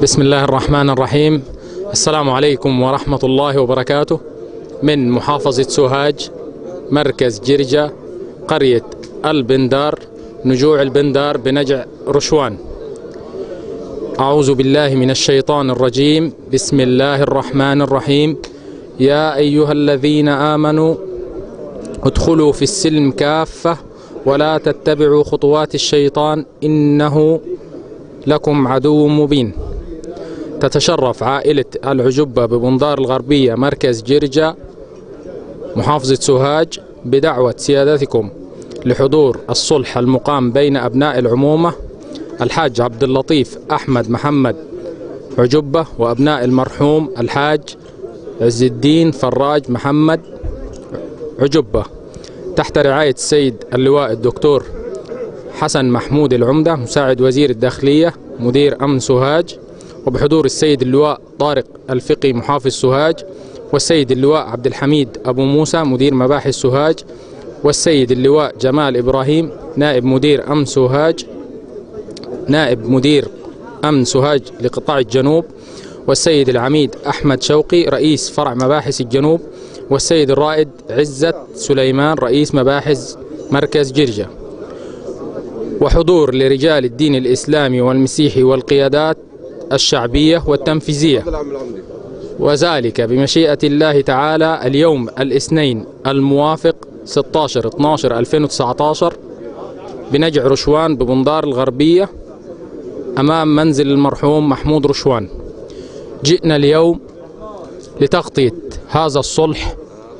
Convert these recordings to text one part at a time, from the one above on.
بسم الله الرحمن الرحيم السلام عليكم ورحمة الله وبركاته من محافظة سوهاج مركز جرجة قرية البندار نجوع البندار بنجع رشوان أعوذ بالله من الشيطان الرجيم بسم الله الرحمن الرحيم يا أيها الذين آمنوا ادخلوا في السلم كافة ولا تتبعوا خطوات الشيطان إنه لكم عدو مبين تتشرف عائلة العجبة ببندار الغربية مركز جرجة محافظة سوهاج بدعوة سيادتكم لحضور الصلح المقام بين أبناء العمومة الحاج عبد اللطيف أحمد محمد عجبة وأبناء المرحوم الحاج عز الدين فراج محمد عجبة تحت رعاية السيد اللواء الدكتور حسن محمود العمدة مساعد وزير الداخلية مدير أمن سوهاج وبحضور السيد اللواء طارق الفقي محافظ سوهاج والسيد اللواء عبد الحميد أبو موسى مدير مباحث سوهاج والسيد اللواء جمال إبراهيم نائب مدير أمن سوهاج نائب مدير أمن سوهاج لقطاع الجنوب والسيد العميد أحمد شوقي رئيس فرع مباحث الجنوب والسيد الرائد عزت سليمان رئيس مباحث مركز جرجة وحضور لرجال الدين الإسلامي والمسيحي والقيادات الشعبية والتنفيذية وذلك بمشيئة الله تعالى اليوم الاثنين الموافق 16 12 2019 بنجع رشوان ببندار الغربية أمام منزل المرحوم محمود رشوان جئنا اليوم لتغطية هذا الصلح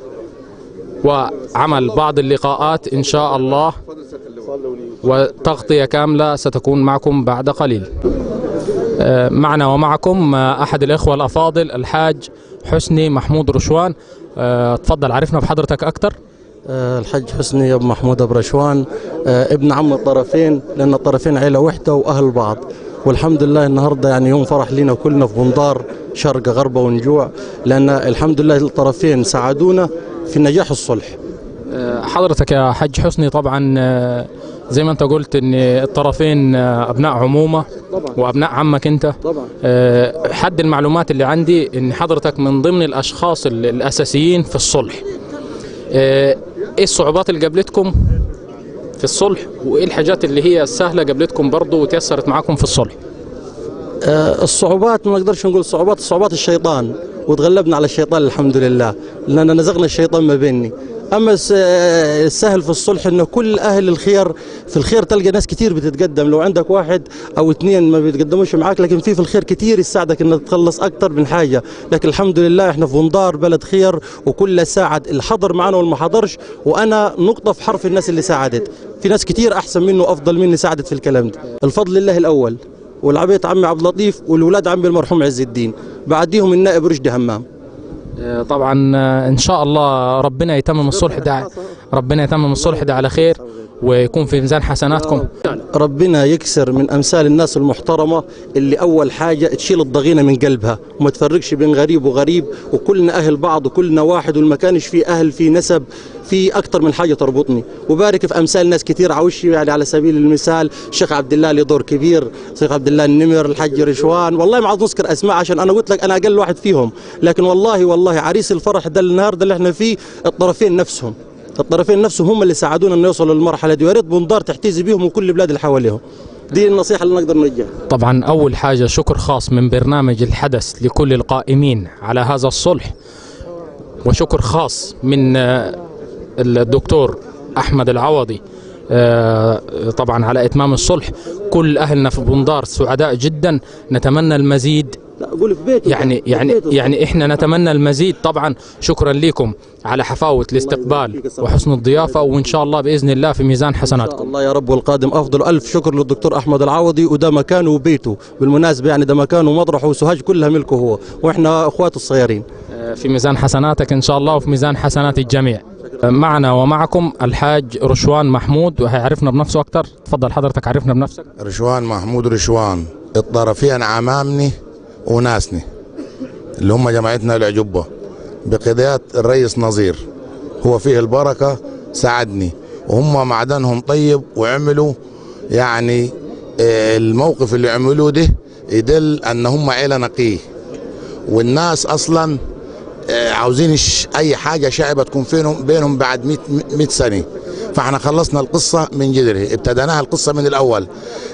وعمل بعض اللقاءات إن شاء الله وتغطية كاملة ستكون معكم بعد قليل آه، معنا ومعكم آه، أحد الإخوة الأفاضل الحاج حسني محمود رشوان آه، تفضل عرفنا بحضرتك أكثر آه، الحج حسني ابو محمود ابو رشوان آه، ابن عم الطرفين لان الطرفين عيله وحده واهل بعض والحمد لله النهارده يعني يوم فرح لنا كلنا في بندار شرق غربه ونجوع لان الحمد لله الطرفين ساعدونا في نجاح الصلح آه، حضرتك يا حج حسني طبعا آه، زي ما انت قلت ان الطرفين آه، ابناء عمومه وابناء عمك انت طبعا آه، حد المعلومات اللي عندي ان حضرتك من ضمن الاشخاص ال- الاساسيين في الصلح آه، ايه الصعوبات اللي قابلتكم في الصلح وايه الحاجات اللي هي السهله قابلتكم برضو وتيسرت معاكم في الصلح آه، الصعوبات ما نقدرش نقول صعوبات صعوبات الشيطان وتغلبنا على الشيطان الحمد لله لان نزغنا الشيطان ما بيني اما الس- آه، السهل في الصلح انه كل اهل الخير في الخير تلقى ناس كتير بتتقدم لو عندك واحد او اثنين ما بيتقدموش معاك لكن في في الخير كتير يساعدك انك تخلص اكتر من حاجه لكن الحمد لله احنا في بندار بلد خير وكل ساعد اللي حضر معنا واللي ما حضرش وانا نقطه في حرف الناس اللي ساعدت في ناس كتير احسن منه وافضل مني ساعدت في الكلام ده الفضل لله الاول والعبيط عمي عبد اللطيف والولاد عمي المرحوم عز الدين بعديهم النائب رشدي همام آه، طبعا آه، ان شاء الله ربنا يتمم الصلح ده ربنا يتمم الصلح ده على خير ويكون في ميزان حسناتكم ربنا يكسر من امثال الناس المحترمه اللي اول حاجه تشيل الضغينه من قلبها وما تفرقش بين غريب وغريب وكلنا اهل بعض وكلنا واحد والمكانش في اهل في نسب في اكثر من حاجه تربطني وبارك في امثال ناس كثير عاوش يعني على سبيل المثال الشيخ عبد الله له دور كبير الشيخ عبد الله النمر الحاج رشوان والله ما عاوز نذكر اسماء عشان انا قلت لك انا اقل واحد فيهم لكن والله والله عريس الفرح ده النهارده اللي احنا فيه الطرفين نفسهم الطرفين نفسهم هم اللي ساعدونا انه يوصلوا للمرحله دي ويا ريت بندار تحتذي بيهم وكل البلاد اللي حواليهم دي النصيحه اللي نقدر نرجعها طبعا أول حاجة شكر خاص من برنامج الحدث لكل القائمين على هذا الصلح وشكر خاص من آه، الدكتور أحمد العوضي آه، طبعا على إتمام الصلح كل أهلنا في بندار سعداء جدا نتمنى المزيد لا قول في بيته يعني في يعني بيته. يعني احنا نتمنى المزيد طبعا شكرا لكم على حفاوة الاستقبال وحسن الضيافة وإن شاء الله بإذن الله في ميزان إن شاء حسناتكم الله يا رب والقادم افضل الف شكر للدكتور احمد العوضي وده مكانه وبيته بالمناسبه يعني ده مكانه ومطرحه وسوهاج كلها ملكه هو واحنا اخواته الصغيرين في ميزان حسناتك ان شاء الله وفي ميزان حسنات الجميع معنا ومعكم الحاج رشوان محمود وهيعرفنا بنفسه اكثر تفضل حضرتك عرفنا بنفسك رشوان محمود رشوان الطرفين عمامني وناسني اللي هم جماعتنا العجبة بقيادات الرئيس نظير هو فيه البركة ساعدني وهم معدنهم طيب وعملوا يعني آه، الموقف اللي عملوه ده يدل ان هم عيله نقيه والناس اصلا آه، عاوزين الش- اي حاجه شعبه تكون فينهم بينهم بعد 100 100 سنه فاحنا خلصنا القصه من جذرها ابتديناها القصه من الاول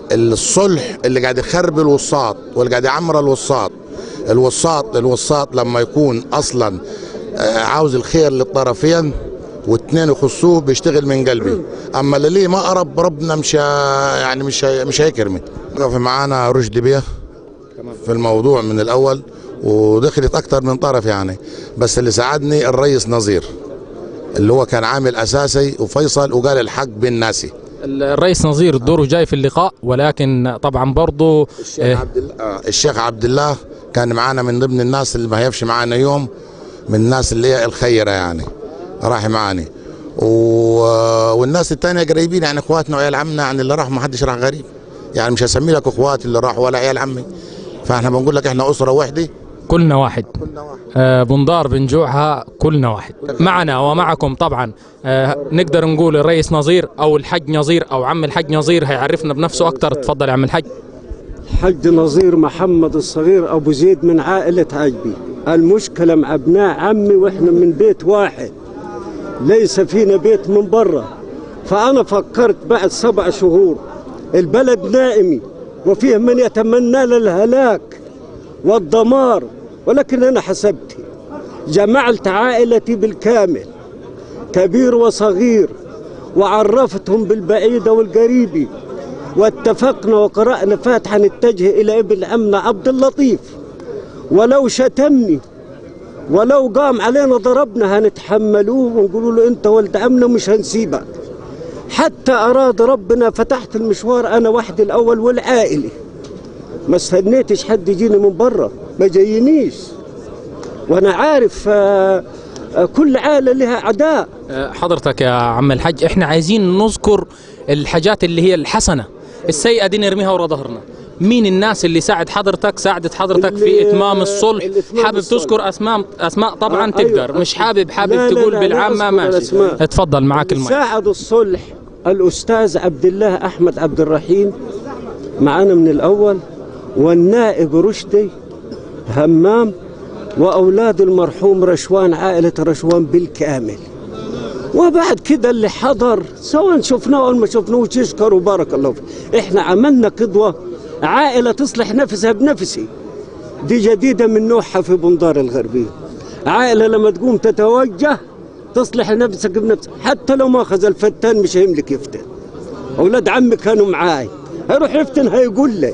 الصلح اللي قاعد يخرب الوساط واللي قاعد يعمر الوساط الوساط الوساط لما يكون اصلا آه، عاوز الخير للطرفين واثنين يخصوه بيشتغل من قلبي اما اللي ليه مقرب ربنا مش ه- يعني مش هي- مش هيكرمه وقف معانا رشدي بيه في الموضوع من الاول ودخلت اكتر من طرف يعني بس اللي ساعدني الرئيس نظير اللي هو كان عامل اساسي وفيصل وقال الحق بين ناسي الرئيس نظير دوره جاي في اللقاء ولكن طبعا برضه الشيخ عبد الله آه، الشيخ عبد الله كان معانا من ضمن الناس اللي ما هيفش معانا يوم من الناس اللي هي الخيره يعني راح معاني و... والناس الثانيه قريبين يعني اخواتنا وعيال عمنا يعني اللي راح ما حدش راح غريب يعني مش هسمي لك اخواتي اللي راح ولا عيال عمي فاحنا بنقول لك احنا اسره واحده كلنا واحد آه، بنضار بنجوعها كلنا واحد معنا ومعكم طبعا آه، نقدر نقول الرئيس نظير او الحج نظير او عم الحج نظير هيعرفنا بنفسه اكتر تفضل يا عم الحج حج نظير محمد الصغير ابو زيد من عائله عجبي المشكله مع ابناء عمي واحنا من بيت واحد ليس فينا بيت من برا فانا فكرت بعد سبع شهور البلد نائمي وفيه من يتمنى لنا الهلاك والدمار ولكن انا حسبت جمعت عائلتي بالكامل كبير وصغير وعرفتهم بالبعيدة والقريبة واتفقنا وقرأنا فاتحة نتجه إلى ابن عمنا عبد اللطيف ولو شتمني ولو قام علينا ضربنا هنتحملوه ونقولوا له أنت ولد عمنا مش هنسيبك حتى أراد ربنا فتحت المشوار أنا وحدي الأول والعائلة ما استنيتش حد يجيني من برا ما جاينيش وأنا عارف آه، آه، كل عائلة لها أعداء آه، حضرتك يا عم الحج احنا عايزين نذكر الحاجات اللي هي الحسنه السيئه دي نرميها ورا ظهرنا مين الناس اللي ساعد حضرتك ساعدت حضرتك في اللي- اتمام الصلح الإتمام حابب الصلح. تذكر اسماء اسماء طبعا آه، تقدر أيوة. مش حابب حابب لا، لا، تقول لا، لا بالعامه أذكر ماشي الأسماء. اتفضل معاك المايك ساعد الصلح الأستاذ عبد الله أحمد عبد الرحيم معنا من الأول والنائب رشدي همام وأولاد المرحوم رشوان عائلة رشوان بالكامل وبعد كده اللي حضر سواء شفناه أو ما شفناهوش يشكر وبارك الله فيه احنا عملنا قدوة عائلة تصلح نفسها بنفسي دي جديدة من نوعها في بندار الغربية عائلة لما تقوم تتوجه تصلح نفسك بنفسك حتى لو ما أخذ الفتان مش هيملك يفتن أولاد عمي كانوا معاي هيروح يفتن هيقول لي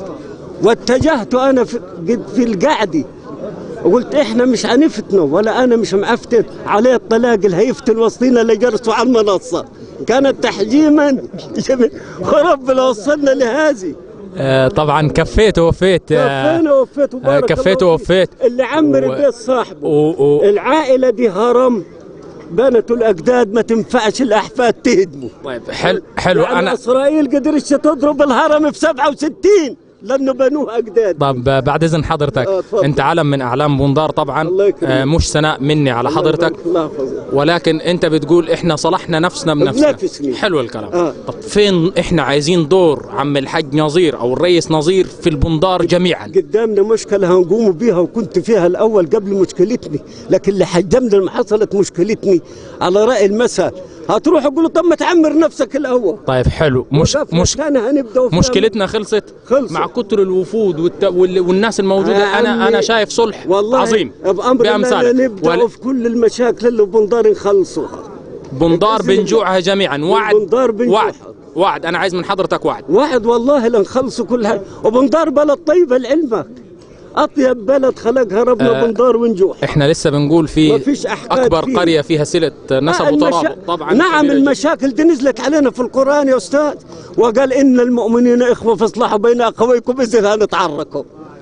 واتجهت أنا في, قد في القعدة وقلت احنا مش هنفتنه ولا انا مش معفتن عليه الطلاق اللي هيفتن وسطينا اللي جرسوا على المنصه كانت تحجيما جميل. وربنا وصلنا لهذه آه، طبعا كفيت ووفيت آه، كفينا ووفيت وبارك كفيت الله ووفيت. فيك. اللي عمر و- البيت صاحبه و- و- العائله دي هرم بنته الاجداد ما تنفعش الاحفاد تهدمه طيب حلو حلو يعني انا اسرائيل قدرتش تضرب الهرم في 67 لانه بنوه اجداد طب بعد اذن حضرتك آه، اتفضل. انت علم من اعلام بندار طبعا الله يكرمك. آه، مش ثناء مني على حضرتك الله يحفظك. ولكن انت بتقول احنا صلحنا نفسنا بنفسنا بنفسنا. حلو الكلام آه. طب فين احنا عايزين دور عم الحاج نظير او الرئيس نظير في البندار جميعا قدامنا مشكلة هنقوم بيها وكنت فيها الأول قبل مشكلتني لكن اللي حجمنا لما حصلت مشكلتني على رأي المثل هتروح يقولوا طب ما تعمر نفسك الأول طيب حلو مش وقفنا مش تاني هنبدأ وفيها مشكلتنا خلصت خلصت. مع كتر الوفود والت... وال... والناس الموجوده يا انا عمي، انا شايف صلح والله عظيم بأمر الله بامثالك نبدأ ول... في كل المشاكل اللي بندار نخلصوها بندار بإذن الله. بنجوعها جميعا وعد بندار بنجوعها. وعد وعد انا عايز من حضرتك وعد وعد والله لنخلصوا كل حاجة وبندار بلد طيبة لعلمك أطيب بلد خلقها ربنا آه، بندار ونجوح احنا لسه بنقول في مفيش أحقاد اكبر فيه. قريه فيها صله نسب آه، وترابط المشا- طبعا نعم كبيرة جداً. المشاكل دي نزلت علينا في القرآن يا أستاذ وقال إن المؤمنين إخوة فاصلحوا بين أخويكم إذا نتعركوا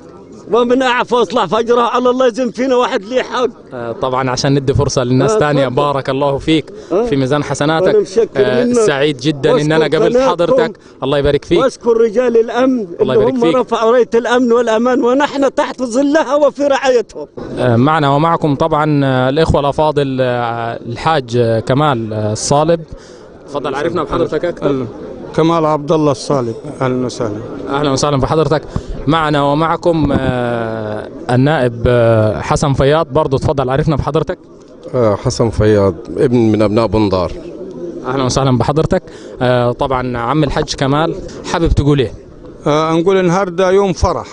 ومن أعفى واصلح فأجره على الله يزن فينا واحد ليه حق آه، طبعا عشان ندي فرصة للناس آه، تانية اتفضل. بارك الله فيك آه. في ميزان وأنا حسناتك مشكر آه، منك. سعيد جدا ان انا واشكر قابلت قناتكم. حضرتك الله يبارك فيك واشكر رجال الأمن الله اللي يبارك هم فيك. رفعوا راية الأمن والأمان ونحن تحت ظلها وفي رعايتهم آه، معنا ومعكم طبعا آه، الاخوة الافاضل آه، الحاج آه، كمال آه، الصالب تفضل عرفنا بحضرتك اكثر كمال عبد الله الصالح اهلا وسهلا اهلا وسهلا بحضرتك معنا ومعكم آه، النائب آه، حسن فياض برضو تفضل عرفنا بحضرتك آه، حسن فياض ابن من ابناء بندار اهلا وسهلا بحضرتك آه، طبعا عم الحج كمال حابب تقول ايه آه نقول النهارده يوم فرح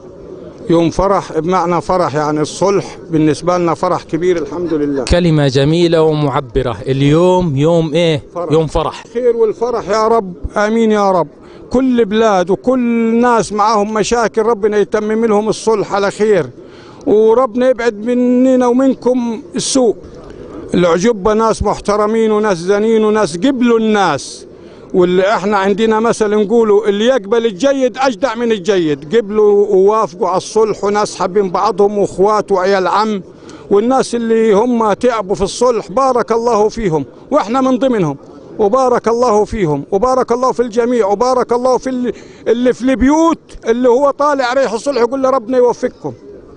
يوم فرح بمعنى فرح يعني الصلح بالنسبه لنا فرح كبير الحمد لله كلمة جميلة ومعبرة اليوم يوم ايه فرح. يوم فرح خير والفرح يا رب امين يا رب كل بلاد وكل ناس معاهم مشاكل ربنا يتمم لهم الصلح على خير وربنا يبعد مننا ومنكم السوء العجبة ناس محترمين وناس زنين وناس قبلوا الناس واللي احنا عندنا مثل نقولوا اللي يقبل الجيد اجدع من الجيد قبلوا ووافقوا على الصلح وناس حابين بعضهم واخوات وعيال عم والناس اللي هم تعبوا في الصلح بارك الله فيهم واحنا من ضمنهم وبارك الله فيهم وبارك الله في الجميع وبارك الله في اللي, اللي في البيوت اللي هو طالع ريح الصلح يقول له ربنا يوفقكم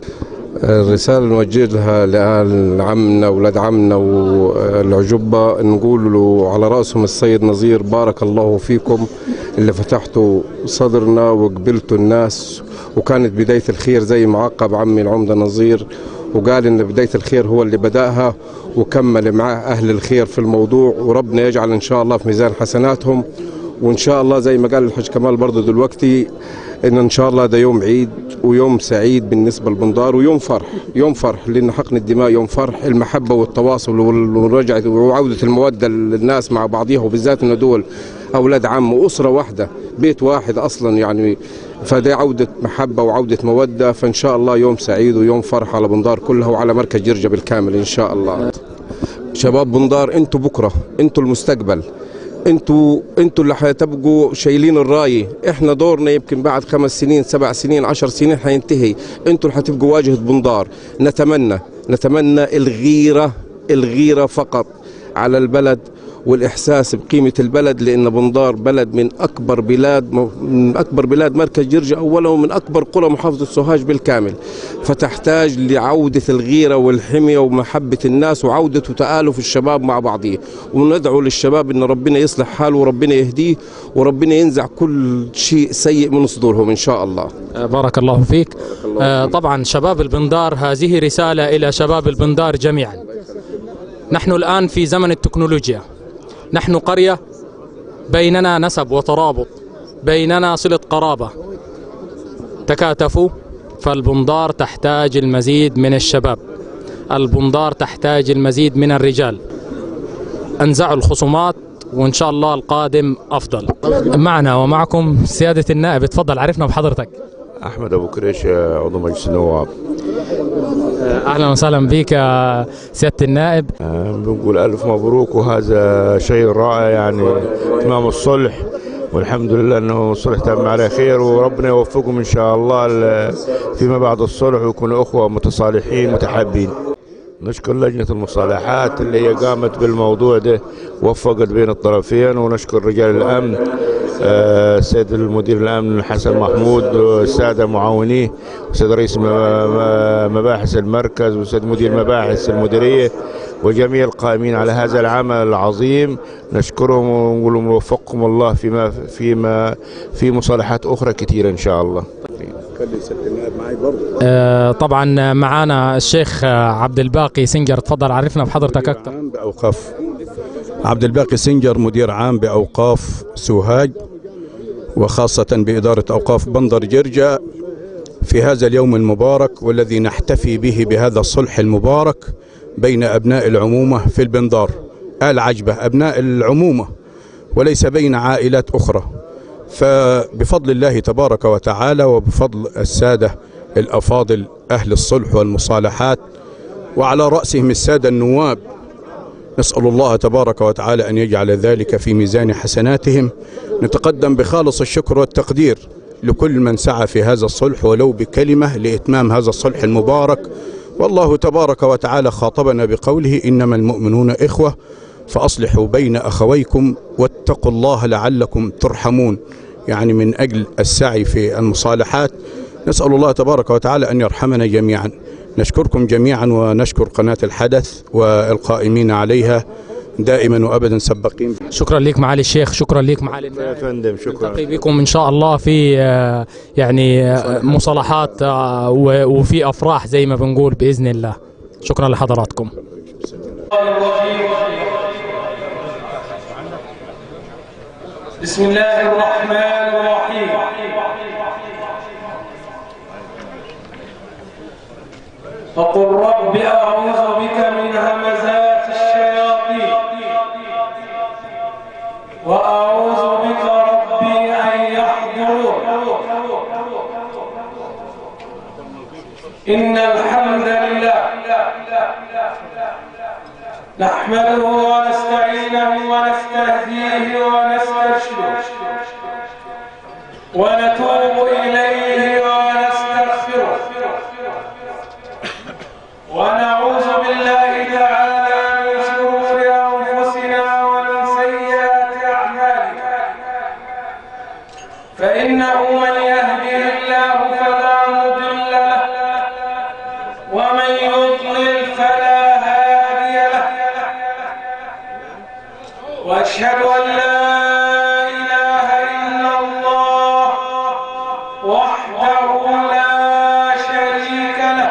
الرسالة نوجهها لأهل عمنا ولاد عمنا والعجبة نقول له على رأسهم السيد نظير بارك الله فيكم اللي فتحتوا صدرنا وقبلتوا الناس وكانت بداية الخير زي ما عقب عمي العمدة نظير وقال إن بداية الخير هو اللي بدأها وكمل معاه أهل الخير في الموضوع وربنا يجعل إن شاء الله في ميزان حسناتهم وإن شاء الله زي ما قال الحاج كمال برضه دلوقتي ان ان شاء الله ده يوم عيد ويوم سعيد بالنسبه لبندار ويوم فرح يوم فرح لان حقن الدماء يوم فرح المحبه والتواصل والرجعه وعوده الموده للناس مع بعضيها وبالذات انه دول اولاد عم واسره واحده بيت واحد اصلا يعني فده عوده محبه وعوده موده فان شاء الله يوم سعيد ويوم فرح على بندار كلها وعلى مركز جرجه بالكامل ان شاء الله شباب بندار انتوا بكره انتوا المستقبل انتوا انتوا اللي هتبقوا شايلين الرايه احنا دورنا يمكن بعد خمس سنين سبع سنين عشر سنين حينتهي انتوا اللي هتبقوا واجهه بندار نتمنى نتمنى الغيره الغيره فقط على البلد والاحساس بقيمه البلد لان بندار بلد من اكبر بلاد من اكبر بلاد مركز جرجا اولا ومن اكبر قرى محافظه سوهاج بالكامل فتحتاج لعوده الغيره والحميه ومحبه الناس وعوده وتالف الشباب مع بعضه وندعو للشباب ان ربنا يصلح حاله وربنا يهديه وربنا ينزع كل شيء سيء من صدورهم ان شاء الله آه، بارك الله فيك آه، طبعا شباب البندار هذه رسالة إلى شباب البندار جميعا نحن الآن في زمن التكنولوجيا نحن قرية بيننا نسب وترابط بيننا صلة قرابة تكاتفوا فالبندار تحتاج المزيد من الشباب البندار تحتاج المزيد من الرجال انزعوا الخصومات وان شاء الله القادم افضل معنا ومعكم سياده النائب تفضل عرفنا بحضرتك احمد ابو كريش عضو مجلس النواب اهلا وسهلا بك يا سياده النائب آه، بنقول الف مبروك وهذا شيء رائع يعني اتمام الصلح والحمد لله انه الصلح تم على خير وربنا يوفقهم ان شاء الله ل- فيما بعد الصلح ويكونوا اخوه متصالحين متحابين نشكر لجنة المصالحات اللي هي قامت بالموضوع ده وفقت بين الطرفين ونشكر رجال الأمن آه، السيد المدير الأمن حسن محمود والسادة معاونيه والسيد رئيس م- م- مباحث المركز والسيد مدير مباحث المديرية وجميع القائمين على هذا العمل العظيم نشكرهم ونقول لهم وفقهم الله فيما فيما في مصالحات أخرى كثيرة إن شاء الله آه، طبعا معانا الشيخ آه، عبد الباقي سنجر تفضل عرفنا بحضرتك اكثر عام بأوقاف عبد الباقي سنجر مدير عام بأوقاف سوهاج وخاصة بإدارة أوقاف بندر جرجا في هذا اليوم المبارك والذي نحتفي به بهذا الصلح المبارك بين أبناء العمومة في البندار آل عجبة أبناء العمومة وليس بين عائلات أخرى فبفضل الله تبارك وتعالى وبفضل السادة الأفاضل أهل الصلح والمصالحات وعلى رأسهم السادة النواب نسأل الله تبارك وتعالى أن يجعل ذلك في ميزان حسناتهم نتقدم بخالص الشكر والتقدير لكل من سعى في هذا الصلح ولو بكلمة لإتمام هذا الصلح المبارك والله تبارك وتعالى خاطبنا بقوله إنما المؤمنون إخوة فأصلحوا بين أخويكم واتقوا الله لعلكم ترحمون يعني من أجل السعي في المصالحات نسأل الله تبارك وتعالى أن يرحمنا جميعا نشكركم جميعا ونشكر قناة الحدث والقائمين عليها دائما وابدا سباقين شكرا لك معالي الشيخ شكرا لك معالي يا النائب فندم شكرا نلتقي بكم ان شاء الله في آه، يعني آه، مصالحات آه، و- وفي افراح زي ما بنقول باذن الله شكرا لحضراتكم بسم الله الرحمن الرحيم فقل رب أعوذ بك من همزات الشياطين وأعوذ بك ربي أن يحضرون إن الحمد لله نحمده ونستعينه ونستهديه ونسترشده ونتوب إليه ونستغفره ونعوذ بالله تعالى من شرور أنفسنا ومن سيئات أعمالنا فإنه من يهده الله فلا مضل له ومن يضلل فلا هادي له واشهد ان لا اله الا الله وحده لا شريك له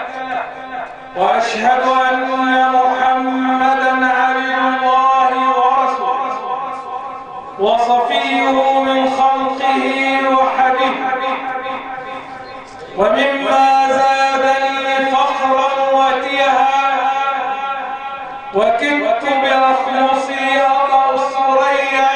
واشهد ان محمدا عبد الله ورسوله وصفيه من خلقه وحبيبه ومما زادني فخرا وتيها وكدت برخمصي أطأ الثريا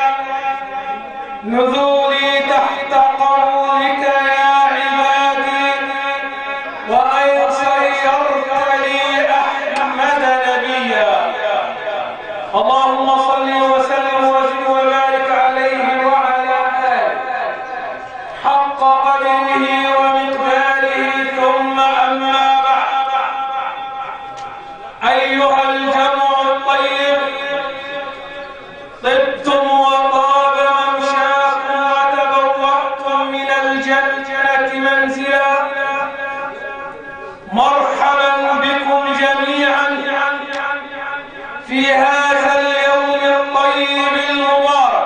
نذوري تحت قولك يا عبادي وأن صيرت لي أحمد نبيا اللهم صل وسلم وزد وبارك عليه وعلى آله حق قدره ومقداره ثم أما بعد أيها الجمع الطيب طبتم وطاب ممشاكم وتبوأتم من الجنة منزلا مرحبا بكم جميعا في هذا اليوم الطيب المبارك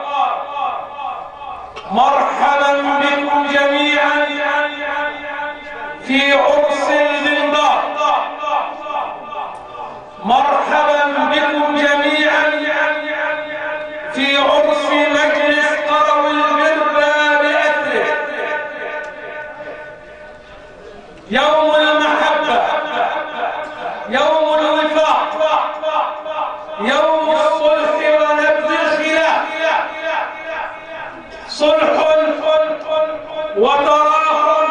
مرحبا بكم جميعا في عرس البندار مرحبا بكم جميعا في عرس مجلس قرو البربى بأثره يوم المحبة يوم الوفاق يوم الصلح ونبذ الخلاف صلح وتراحم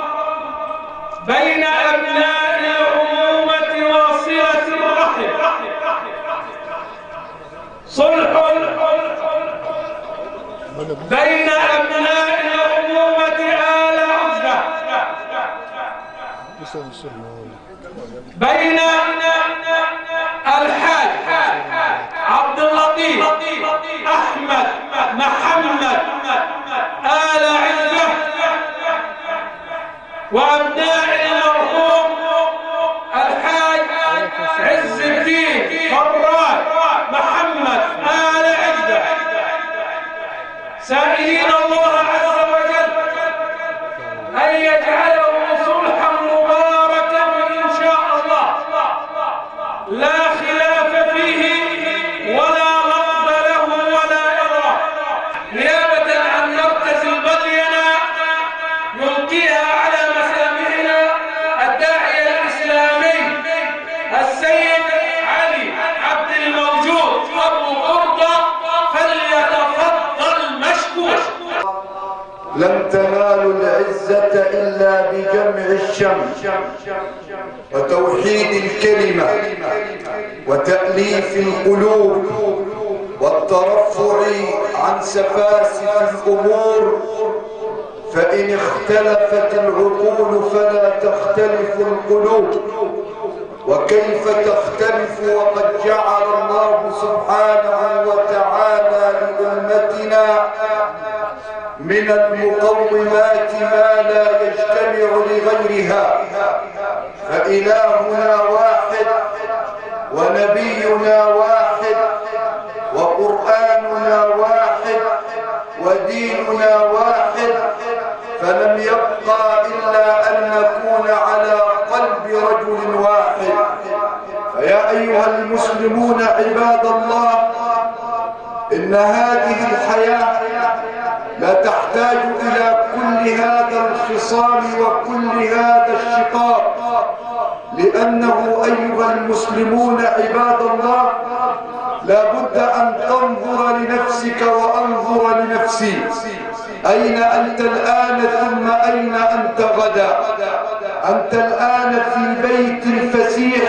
بين أبناء الأمومة وصلة الرحم صلح بين أبناء الأمومة آل عزة بين الحاج عبد اللطيف أحمد محمد آل عزة وأبناء المرحوم الحاج عز الدين فراد محمد آل عزة سائلين الله عز وجل أن يجعله صلحا مباركا إن شاء الله لا خلاف فيه ولا غضب له ولا إراه نيابة عن مركز البلينة يلقيها على مسامعنا الداعية الإسلامي السيد علي عبد الموجود أبو قرطة فليتفضل مشكور لن تنالوا العزة إلا بجمع الشمل وتوحيد الكلمة وتأليف القلوب والترفع عن سفاسف الأمور فإن اختلفت العقول فلا تختلف القلوب وكيف تختلف وقد جعل الله سبحانه وتعالى لأمتنا من المقومات ما لا يجتمع لغيرها فإلهنا واحد ونبينا واحد أن نكون على قلب رجل واحد فيا أيها المسلمون عباد الله إن هذه الحياة لا تحتاج إلى كل هذا الخصام وكل هذا الشقاق لأنه أيها المسلمون عباد الله لا بد أن تنظر لنفسك وأنظر لنفسي أين أنت الآن ثم أين أنت غدا أنت الآن في بيت فسيح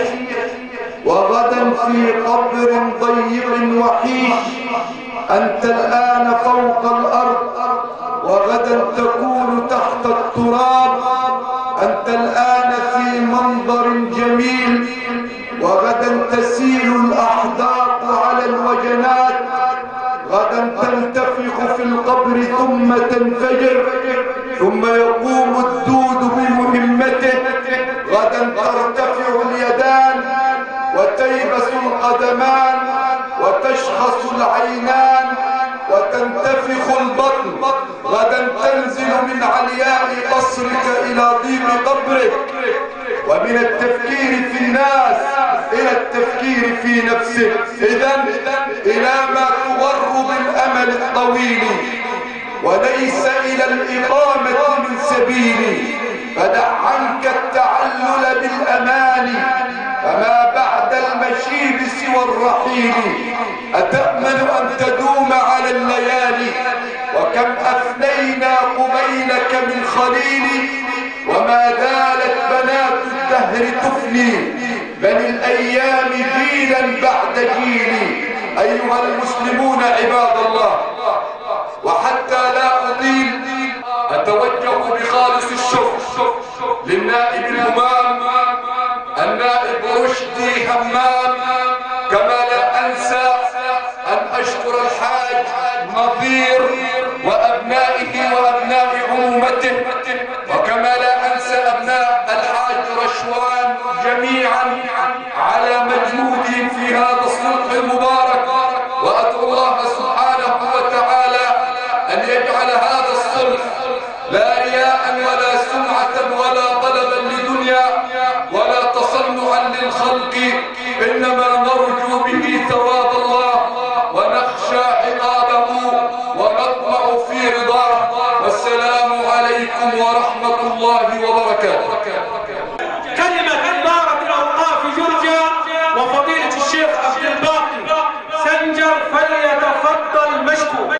وغدا في قبر ضيق وحيش أنت الآن فوق الأرض وغدا تكون تحت التراب أنت الآن في منظر جميل وغدا تسيل الأحداق على الوجنات غدا تنتفخ في القبر ثم تنفجر ثم يقوم الدود بمهمته غدا ترتفع اليدان وتيبس القدمان وتشخص العينان وتنتفخ البطن غدا تنزل من علياء قصرك إلى ضيق قبرك ومن التفكير في الناس إلى التفكير في نفسك إذا إلى ما تغر بالأمل الطويل وليس إلى الإقامة من سبيل فدع عنك التعلل بالأمان فما بعد المشيب سوى الرحيل أتأمل أن تدوم على الليالي وكم أفنينا قبيلك من خليل وما زالت بنات الدهر تفني بل الأيام جيلا بعد جيل أيها المسلمون عباد الله وحتى لا أطيل أتوجه بخالص الشكر للنائب الهمام النائب رشدي همام كما لا أنسى أن أشكر الحاج نظير وأبنائه وأبناء عمومته وكما لا أنسى أبناء الحاج رشوان جميعا على مجهودهم في هذا الصلح المبارك وأدعو الله سبحانه وتعالى أن يجعل هذا الصلح لا رياء ولا سمعة ولا طلبا لدنيا ولا تصنعا للخلق إنما نرجو به ثواب الله ونخشى عقابه ونطمع في رضاه والسلام عليكم ورحمة الله وبركاته كلمة إدارة الأوقاف جرجا وفضيلة الشيخ عبد الباقي سنجر فليتفضل مشكور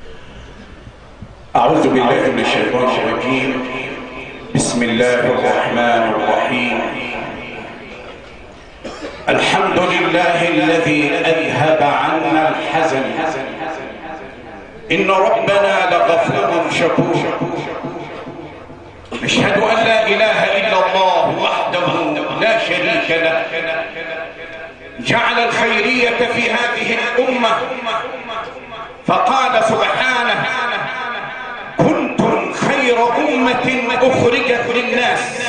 أعوذ بالله من الشيطان الرجيم بسم الله الرحمن الرحيم الحمد لله الذي أذهب عنا الحزن إن ربنا لغفور شكور نشهد أن لا إله إلا الله وحده لا شريك له جعل الخيرية في هذه الأمة فقال سبحانه كنتم خير أمة أخرجت للناس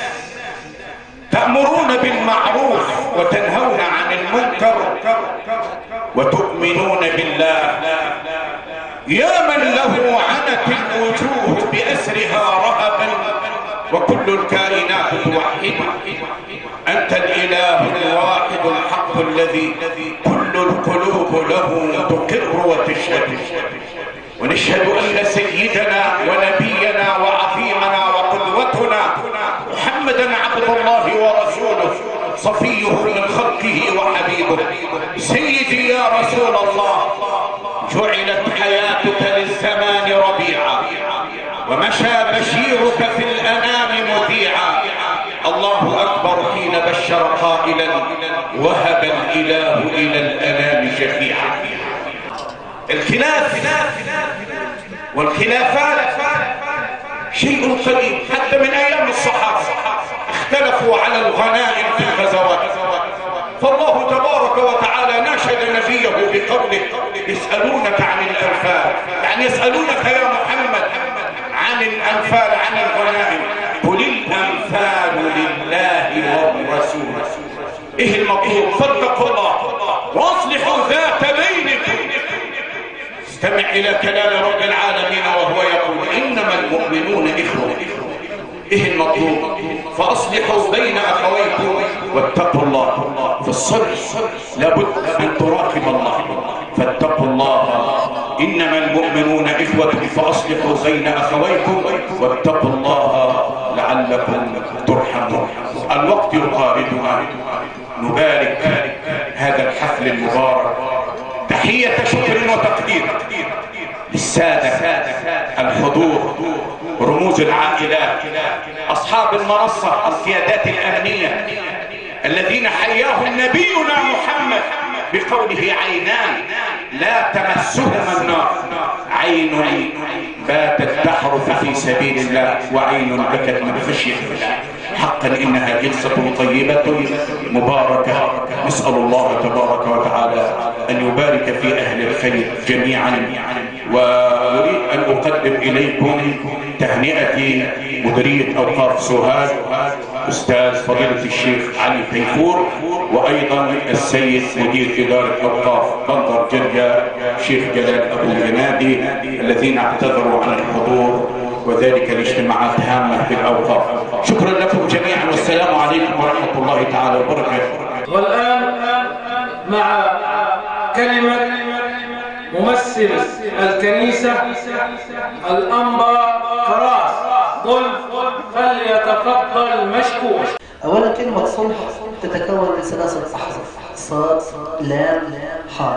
تأمرون بالمعروف وتنهون عن المنكر وتؤمنون بالله يا من له عنت الوجوه بأسرها رهبا وكل الكائنات توحد أنت الإله الواحد الحق الذي كل القلوب له تقر وتشهد ونشهد أن سيدنا ونبينا وعظيمنا وقدوتنا محمدا عبد الله ورسوله صفيه من خلقه وحبيبه سيدي يا رسول الله جعلت حياتك للزمان ربيعا ومشى بشيرك في الأنام مذيعا الله أكبر حين بشر قائلا وهب الإله إلى الأنام شفيعا الخلاف والخلافات شيء قديم حتى من ايام الصحابه اختلفوا على الغنائم في الغزوات فالله تبارك وتعالى ناشد نبيه بقوله يسالونك عن الانفال يعني يسالونك يا محمد عن الانفال عن الغنائم قل الانفال لله والرسول ايه المطلوب فاتقوا الله واصلحوا ذات بينكم استمع إلى كلام رب العالمين وهو يقول إنما المؤمنون إخوة ايه المطلوب فاصلحوا بين اخويكم واتقوا الله في الصلح لابد ان تراقب الله فاتقوا الله انما المؤمنون اخوه فاصلحوا بين اخويكم واتقوا الله لعلكم ترحمون الوقت يقاربنا نبارك هذا الحفل المبارك تحيه شكر وتقدير للساده الحضور رموز العائلات اصحاب المنصه القيادات الامنيه الذين حياهم نبينا محمد بقوله عينان لا تمسهما النار عين باتت تحرث في سبيل الله وعين بكت من خشيه الله حقا انها جلسه طيبه مباركه نسال الله تبارك وتعالى ان يبارك في اهل الخير جميعا واريد ان اقدم اليكم تهنئتي مديريه اوقاف سوهاج استاذ فضيله الشيخ علي فيفور وايضا السيد مدير اداره اوقاف بندر جرجا شيخ جلال ابو الجنادي الذين اعتذروا عن الحضور وذلك لاجتماعات هامه في الاوقاف شكرا لكم جميعا والسلام عليكم ورحمه الله تعالى وبركاته والآن مع كلمة ممثل الكنيسة الأنبا كراس ضلف فليتفضل مشكور أولا كلمة صلح تتكون من ثلاثة أحرف صاد لام حاء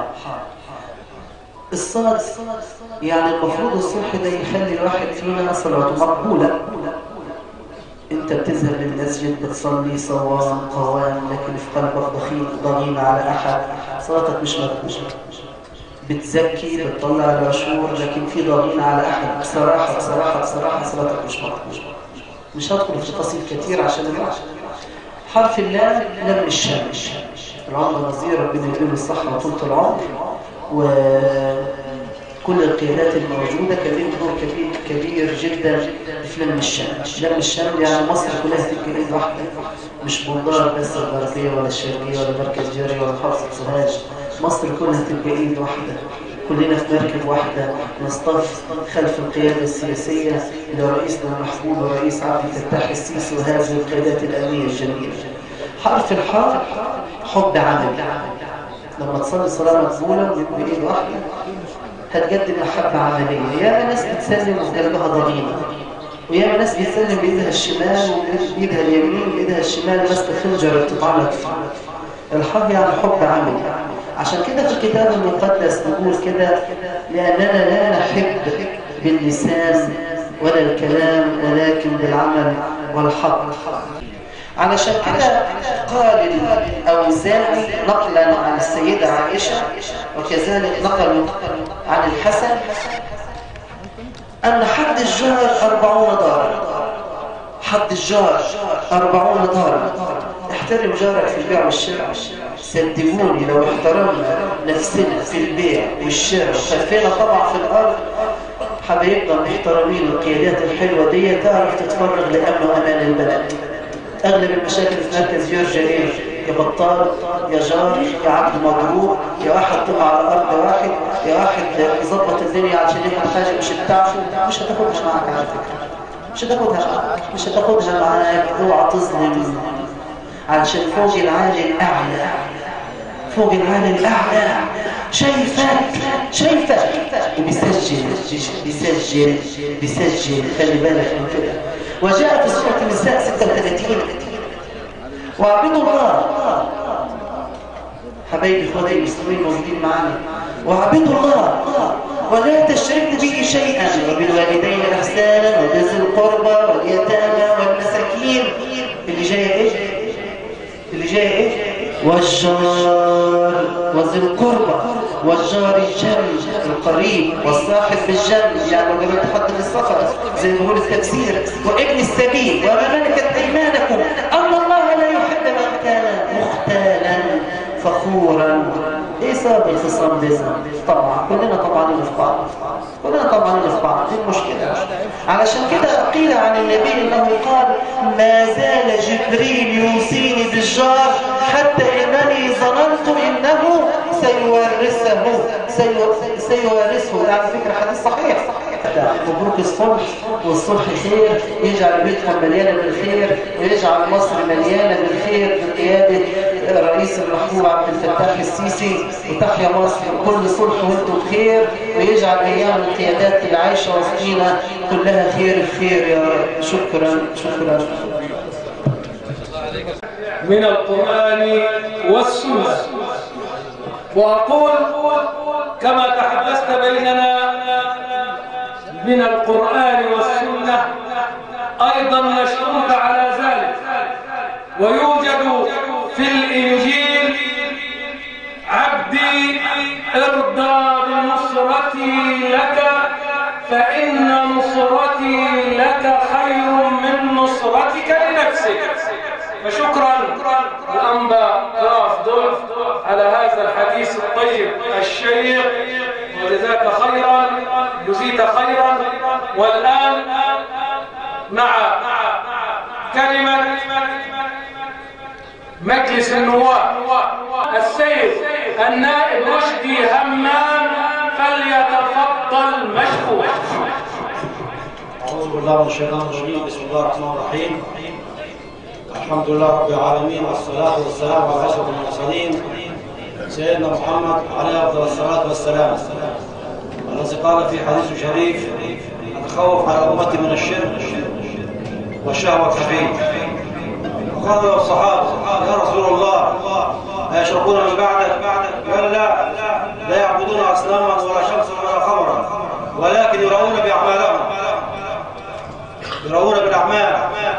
الصاد يعني المفروض الصلح ده يخلي الواحد فينا صلاته مقبولة انت بتذهب للمسجد بتصلي صوام قوام لكن في قلبك ضخيم ضغينة على احد صلاتك مش مقبولة بتزكي بتطلع العشور لكن في ضغينة على احد بصراحة بصراحة بصراحة صلاتك مش مقبولة مش هدخل في تفاصيل كتير عشان الوقت حرف اللام لم الشام العمر نظير ربنا يديله الصحة وطولة العمر وكل القيادات الموجودة كان لهم دور كبير, كبير جدا في لم الشام لم الشام يعني مصر كلها تبقى ايد واحدة مش بندار بس الغربية ولا الشرقية ولا مركز جاري ولا محافظة سوهاج مصر كلها تبقى ايد واحدة كلنا في مركب واحدة نصطف خلف القيادة السياسية إلى رئيسنا المحبوب ورئيس عبد الفتاح السيسي وهذه القيادات الأمنية الجميلة حرف الحاء حب عمل لما تصلي صلاة مقبولة بإيد واحدة هتقدم محبة عملية يا ناس بتسلم وقلبها ضغينة ويا ناس بتسلم بإيدها الشمال وبإيدها اليمين وبإيدها الشمال ماسكة خنجر بتطعنك فيه الحب يعني حب عملي عشان كده في الكتاب المقدس نقول كده لأننا لا نحب باللسان ولا الكلام ولكن بالعمل والحق علشان كده قال الأوزاعي نقلا عن السيدة عائشة وكذلك نقل عن الحسن أن حد الجار أربعون دارا حد الجار أربعون دارا احترم جارك في البيع والشراء صدقوني لو احترمنا نفسنا في البيع والشراء وخفينا طبعا في الأرض حبايبنا محترمين القيادات الحلوة دي تعرف تتفرغ لأمن وأمان البلد أغلب المشاكل في مركز جورجيا إيه؟ يا بطال يا جار يا عبد مضروب يا واحد طلع على أرض واحد يا واحد يظبط الدنيا عشان يعمل حاجة مش بتاعته مش هتاخدها معاك على فكرة مش هتاخدها مش هتاخدها معاك اوعى تظلم علشان فوق العالي الأعلى فوق العالي الأعلى شايفك شايفك وبيسجل بيسجل بيسجل خلي بالك من كده وجاء في سورة النساء 36 وعبدوا الله حبايبي اخواني المسلمين موجودين معانا وعبدوا الله ولا تشرك به شيئا وبالوالدين احسانا وبذي القربى واليتامى والمساكين اللي جايه ايه اللي جايه ايه والجار وذي القربى والجار الجنب القريب والصاحب بالجنب يعني لو جبت حد من السفر زي ما بيقول التفسير وابن السبيل وما ملكت ايمانكم ان الله لا يحب من كان مختالا فخورا ايه سبب الخصام بيننا طبعا كلنا طبعا في بعض كلنا طبعا في بعض دي المشكله علشان كده قيل عن النبي انه قال ما زال جبريل يوصيني بالجار حتى انني ظننت انه سيورثه سيورثه يعني فكره حديث صحيح مبروك الصلح والصلح خير يجعل بيتكم مليانة بالخير ويجعل مصر مليانة بالخير بقيادة الرئيس المحبوب عبد الفتاح السيسي وتحيا مصر كل صلح وانتم بخير ويجعل ايام القيادات اللي عايشه وسطينا كلها خير في خير يا رب شكرا شكرا من القرآن والسنة وأقول كما تحدثت بيننا من القرآن والسنة أيضا نشكرك على ذلك ويوجد في الإنجيل عبدي ارضى بنصرتي لك فإن نصرتي لك خير من نصرتك لنفسك فشكرا الأنبا راف دولف على هذا الحديث الطيب الشيق وجزاك خيرا جزيت خيرا والآن مع كلمة مجلس النواب السيد النائب رشدي همام فليتفضل مشكور أعوذ بالله من الشيطان الرجيم بسم الله الرحمن الرحيم الحمد لله رب العالمين والصلاة والسلام على أشرف المرسلين سيدنا محمد عليه أفضل الصلاة والسلام الذي قال في حديث شريف أتخوف على أمتي من الشرك والشهوة الخفيف قال له الصحابة يا رسول الله أيشركون من بعدك قال لا لا يعبدون أصناما ولا شمسا ولا قمرا ولكن يرون بأعمالهم يرون بالأعمال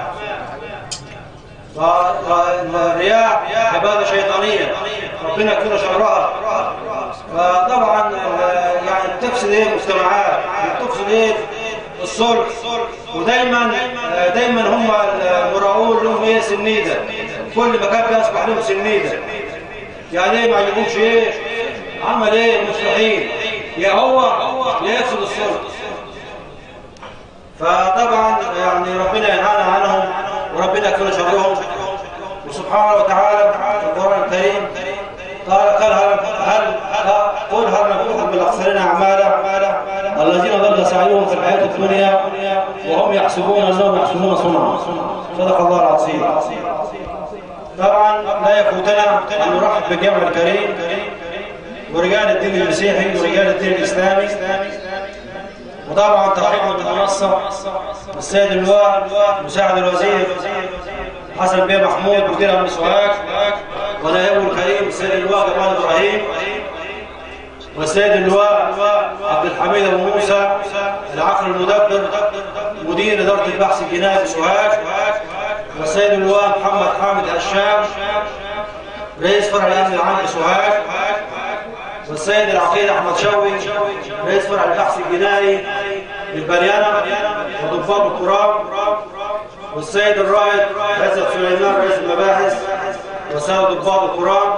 والرياء عبادة شيطانية ربنا يكفر شرها فطبعا يعني تفسد ايه المجتمعات تفسد ايه الصلح ودايما دايما هم المراؤون لهم ايه سنيده كل مكان بيصبح لهم سنيده يعني ايه ما يعجبهمش ايه عمل ايه المصلحين يا هو يا يفسد الصلح فطبعا يعني ربنا ينهانا عنهم وربنا يكفر شرهم وسبحانه وتعالى في القرآن الكريم قال قال هل هل قل هل نبلغكم بالاخسرين اعمالا الذين ضل سعيهم في الحياه الدنيا وهم يحسبون انهم يحسنون صنعا صدق الله العظيم طبعا لا يفوتنا ان نرحب بالجمع الكريم ورجال الدين المسيحي ورجال الدين الاسلامي وطبعا ترحيب بالمنصه السيد اللواء مساعد الوزير حسن بيه محمود مدير امن سوهاج ونائبه الكريم السيد اللواء جمال ابراهيم والسيد اللواء عبد الحميد ابو موسى العقل المدبر مدير اداره البحث الجنائي في سوهاج والسيد اللواء محمد حامد هشام رئيس فرع الامن العام في سوهاج والسيد العقيد احمد شوقي رئيس فرع البحث الجنائي بالبريانه وضباط التراب والسيد الرائد عزت سليمان رئيس المباحث وسيد ضباط القرآن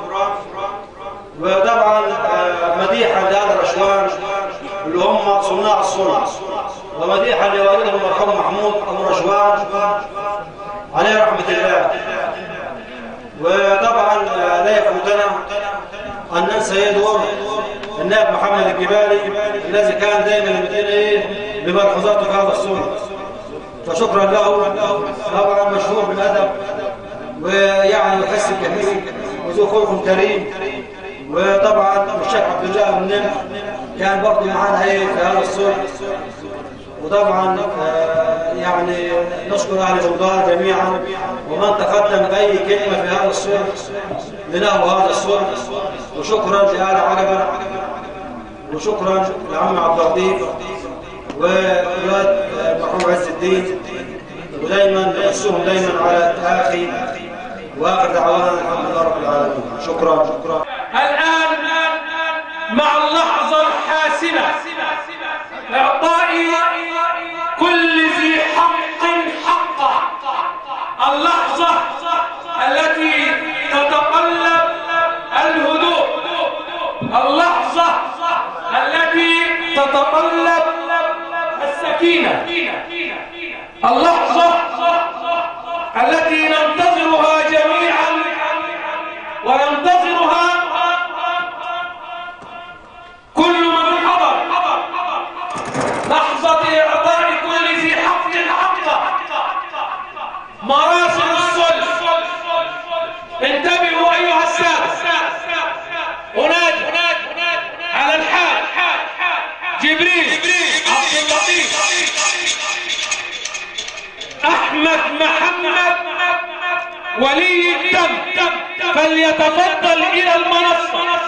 وطبعا مديحا لهذا الرشوان اللي هم صناع الصنع ومديحا لوالدهم المرحوم محمود ابو رشوان عليه رحمه الله وطبعا لا يفوتنا ان ننسى دور النائب محمد الجبالي الذي كان دائما يمدين ايه بملحوظاته في هذا الصنع فشكرا له طبعا مشهور بالادب ويعني يحس الكثير وذو خلق كريم وطبعا الشيخ عبد الله بن نمح كان برضه معانا ايه في هذا الصلح وطبعا آه يعني نشكر اهل الوضار جميعا ومن تقدم باي كلمه في هذا الصلح لنهو هذا الصلح وشكرا لآل عجبه وشكرا لعم عبد اللطيف وولاد محمود عز الدين ودايما نحسهم دايما على التآخي واخر دعوانا الحمد لله رب العالمين شكرا شكرا الآن مع اللحظة الحاسمة إعطاء كل ذي حق حقه اللحظة التي تتطلب الهدوء اللحظة التي تتطلب السكينة اللحظة التي ننتظرها جميعا وينتظرها كل من حضر لحظة ولي الدم فليتفضل إلى المنصة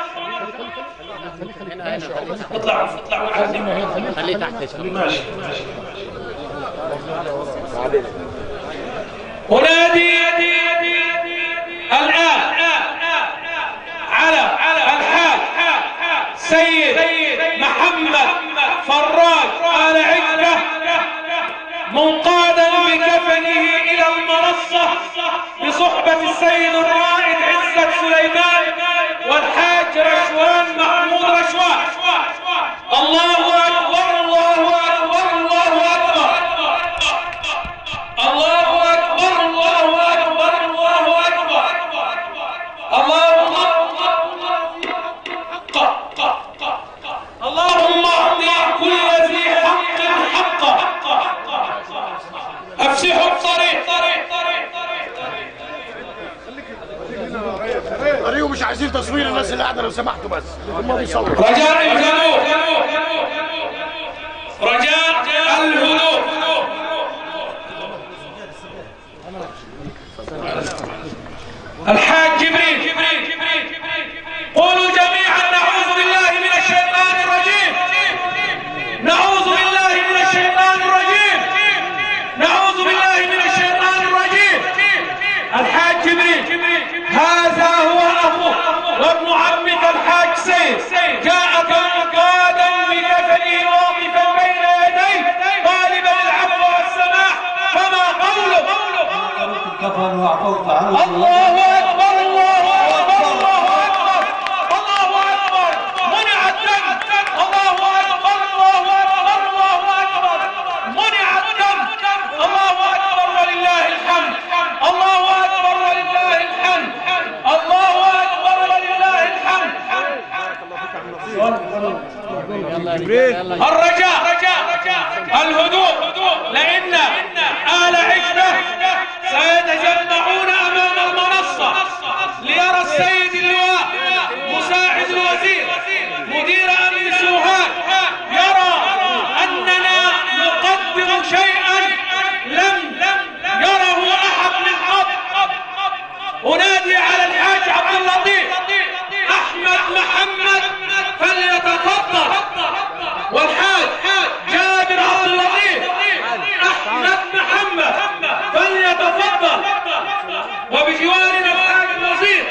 اطلع اطلع خليه تحت ماشي أنادي الآن على الحاج سيد محمد فراج آل عكة منقادا بكفنه إلى المنصة بصحبة السيد الرائد عزت سليمان والحاج رشوان محمود رشوان الله أكبر الله أكبر الله أكبر الله أكبر الله أكبر الله أكبر الله اللهم أعطي كل ذي حق حقه أفسحوا الطريق طريق مش عايزين تصوير الناس اللي قاعده لو سمحتوا بس هم بيصوروا رجاء الهدوء رجاء الهدوء الحاج جبريل قولوا جميعا نعوذ بالله من الشيطان الرجيم نعوذ بالله من الشيطان الرجيم نعوذ بالله من الشيطان الرجيم الحاج جبريل هذا هو أخوك وابن عمك الحاج سيد جاءك منقادا بكفنه واقفا بين يديه طالبا العفو والسماح فما قولك كفر وعفوت عنه الله أكبر الله أكبر الله أكبر الله أكبر منع الدم الله أكبر الله أكبر الله أكبر منع الدم الله أكبر ولله الحمد الله أكبر ولله الحمد الله أكبر ولله الحمد الرجاء الهدوء لأن آل عكبة سيتجمعون أمام المنصة ليرى السيد اللواء مساعد الوزير مدير أمن سوهاج يرى أننا نقدم شيئا لم يره أحد من قبل أنادي على الحاج عبد اللطيف أحمد محمد فليتفضل والحاج جابر عبد اللطيف أحمد محمد فليتفضل وبجوارنا الحاج الوزير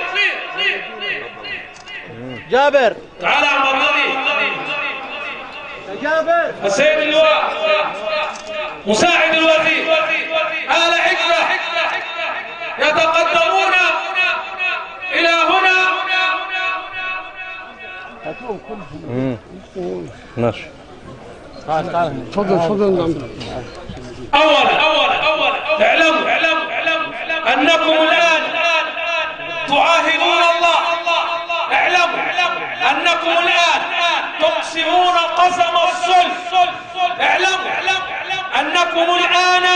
جابر تعال عم النبي جابر السيد اللواء مساعد الوزير آل حكمة يتقدمون إلى هنا ماشي تعال تعال تفضل تفضل أولا أولا أولا اعلموا اعلموا أنكم الآن تعاهدون الله اعلموا أنكم الآن تقسمون قسم الصلح اعلموا أنكم الآن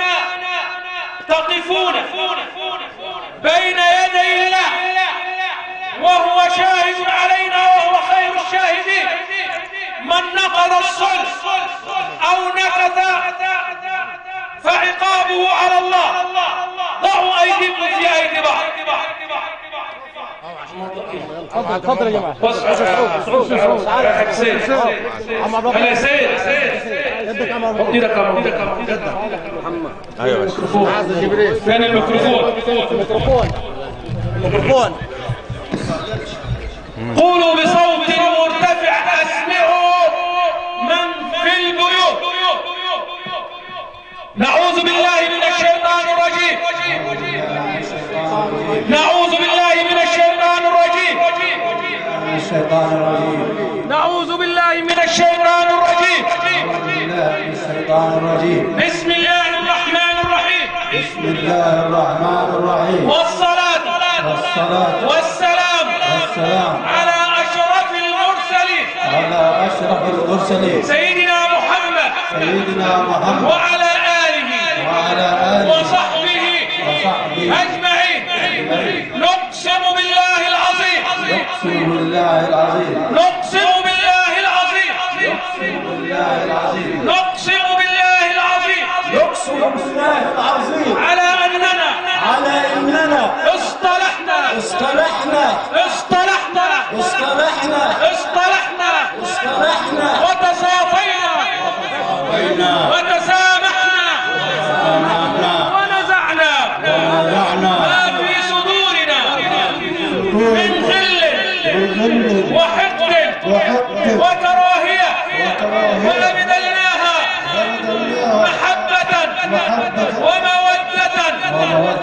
تقفون بين يدي الله وهو شاهد علينا وهو خير الشاهدين من نقض الصلح أو نكث فعقابه على الله ضعوا أيديكم في أيدي بعض تفضل تفضل يا جماعه تعال حسين هلا سيد يدك امام ايدك امام ايدك محمد ايوه جبريل فين الميكروفون الميكروفون الميكروفون قولوا بصوت مرتفع اسمعوا من في البيوت نعوذ بالله من الشيطان الرجيم نعوذ بالله من الشيطان الرجيم الشيطان الرجيم نعوذ بالله من الشيطان الرجيم بالله من الشيطان الرجيم بسم الله الرحمن الرحيم بسم الله الرحمن الرحيم والصلاة والصلاة والسلام والسلام على أشرف المرسلين على أشرف المرسلين سيدنا محمد سيدنا محمد وعلى آله وعلى آله وصحبه وصحبه أجمعين نقسم بالله العظيم يقسم بالله العظيم نقسم بالله العظيم يقسم بالله العظيم نقسم بالله العظيم يقسم بالله العظيم على أننا على أننا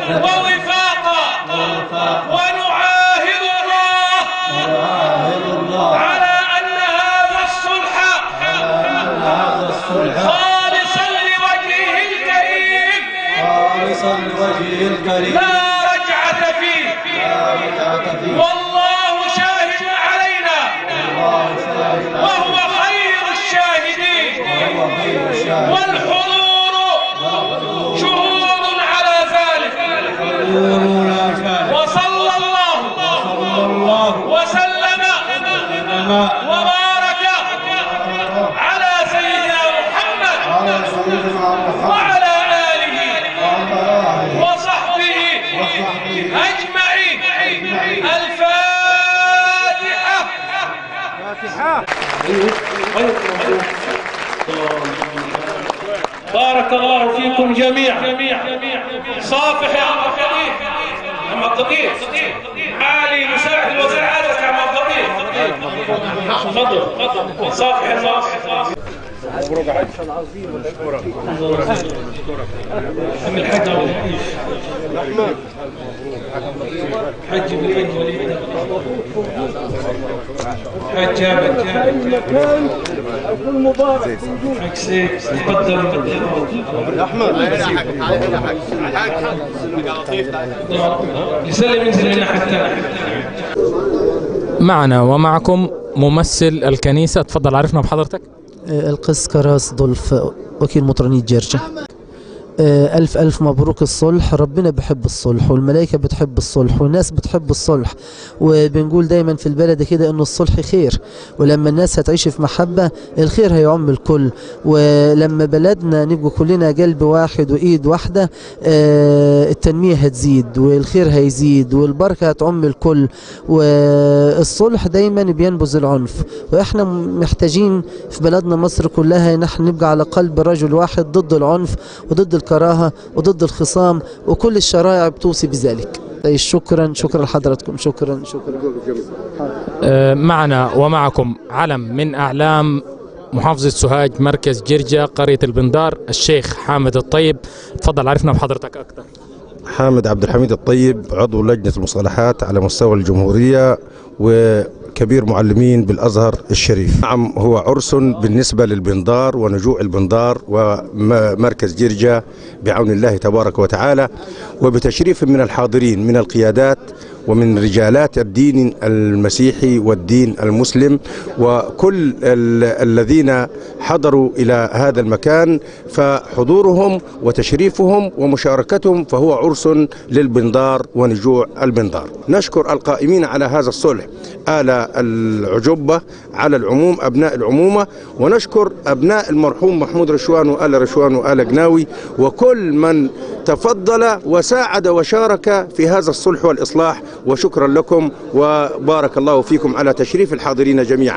ووفاقا ونعاهد الله على أن هذا الصلح خالصا لوجهه الكريم خالصا لوجهه الكريم لا رجعة فيه والله شاهد علينا وهو خير الشاهدين والحضور شهود على ذلك وصلى الله وسلم وبارك على سيدنا محمد وعلى آله وصحبه أجمعين الفاتحة بارك الله فيكم جميعا صافح يا عم القطيف عم القطيف عالي مساعد الوزير عادك يا عم القطيف تفضل تفضل صافح الناس مبروك عليك عم الحاج عبد الرحمن حج بالحج وليد حج جابت المكان المبارك حج سيف تقدم يسلم ينزل من الناحيه الثانيه معنا ومعكم ممثل الكنيسة تفضل عرفنا بحضرتك القس كراس ضلف وكيل مطرانية جرجة آه، ألف ألف مبروك الصلح ربنا بيحب الصلح والملائكة بتحب الصلح والناس بتحب الصلح وبنقول دايما في البلد كده إنه الصلح خير ولما الناس هتعيش في محبة الخير هيعم الكل ولما بلدنا نبقى كلنا قلب واحد وإيد واحدة آه، التنمية هتزيد والخير هيزيد والبركة هتعم الكل والصلح دايما بينبذ العنف وإحنا محتاجين في بلدنا مصر كلها نحن نبقى على قلب رجل واحد ضد العنف وضد الكراهة وضد الخصام وكل الشرائع بتوصي بذلك طيب شكرا شكرا لحضراتكم شكرا شكرا آه، معنا ومعكم علم من أعلام محافظة سوهاج مركز جرجة قرية البندار الشيخ حامد الطيب تفضل عرفنا بحضرتك أكثر حامد عبد الحميد الطيب عضو لجنة المصالحات على مستوى الجمهورية وكبير معلمين بالأزهر الشريف نعم هو عرس بالنسبة للبندار ونجوع البندار ومركز جرجة بعون الله تبارك وتعالى وبتشريف من الحاضرين من القيادات ومن رجالات الدين المسيحي والدين المسلم وكل ال- الذين حضروا إلى هذا المكان فحضورهم وتشريفهم ومشاركتهم فهو عرس للبندار ونجوع البندار نشكر القائمين على هذا الصلح آل العجبة على العموم أبناء العمومة ونشكر أبناء المرحوم محمود رشوان وآل رشوان وآل قناوي وكل من تفضل وساعد وشارك في هذا الصلح والإصلاح وشكرا لكم وبارك الله فيكم على تشريف الحاضرين جميعا